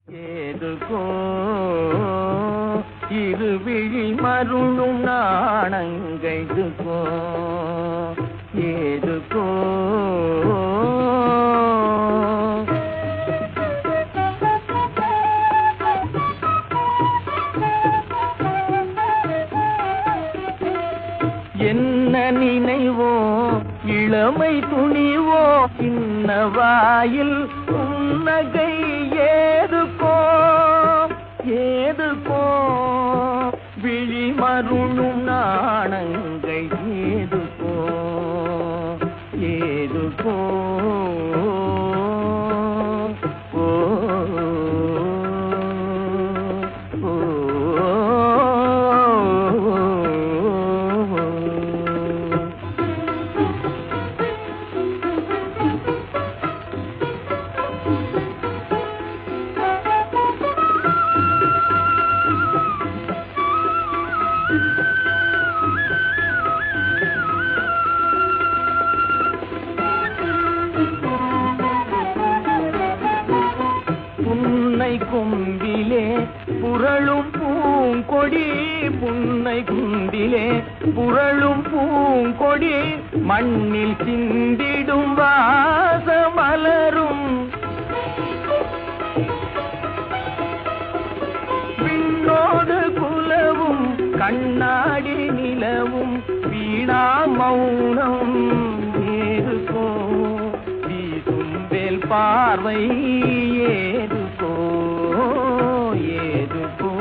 ஏதுக்கோ இரு விழி மருளும் நாணங்கைதுக்கோ ஏதுக்கோ என்ன நினைவோ இளமை துணிவோ இன்ன வாயில் புன்னகை ஏதுக்கோ ஏதுக்கோ விழி மருளும் நாணங்கை ஏதுக்கோ ஏதுக்கோ ஓ ஓ புன்னை கொம்பிலே புரளும் பூங்கொடி புன்னை குண்டிலே புரளும் பூங்கொடி மண்ணில் சிந்திடும் வாசமலரும் விண்ணோடு குலவும் கண்ணாடி நிலவும் வீணா மௌனம் ஏதுக்கோ வீசும் வேல் பார்வை ஏதுக்கோ ஏதுக்கோ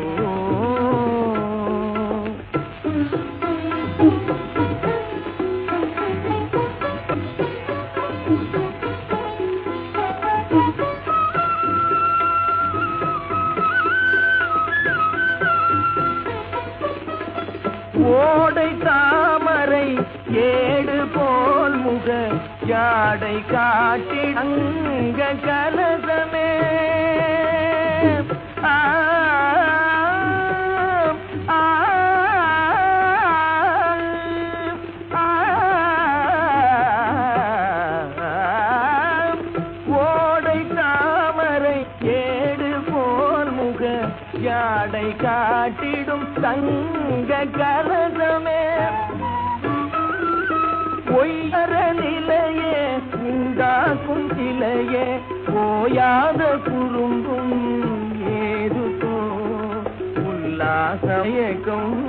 ஓடை தாமரை ஏடு போல் முக யாடை காட்டி அங்க கலசமே ஆ, ஆ, ஆ, ஓடை தாமரை ஏடு போல் முக யாடை காட்டிடும் தங்க கலசமே பொய்யற நிலையே உண்டாக்கும் சிலையே ஓயாத குறும்பும் ஏதுக்கோ உல்லாசயக்கம்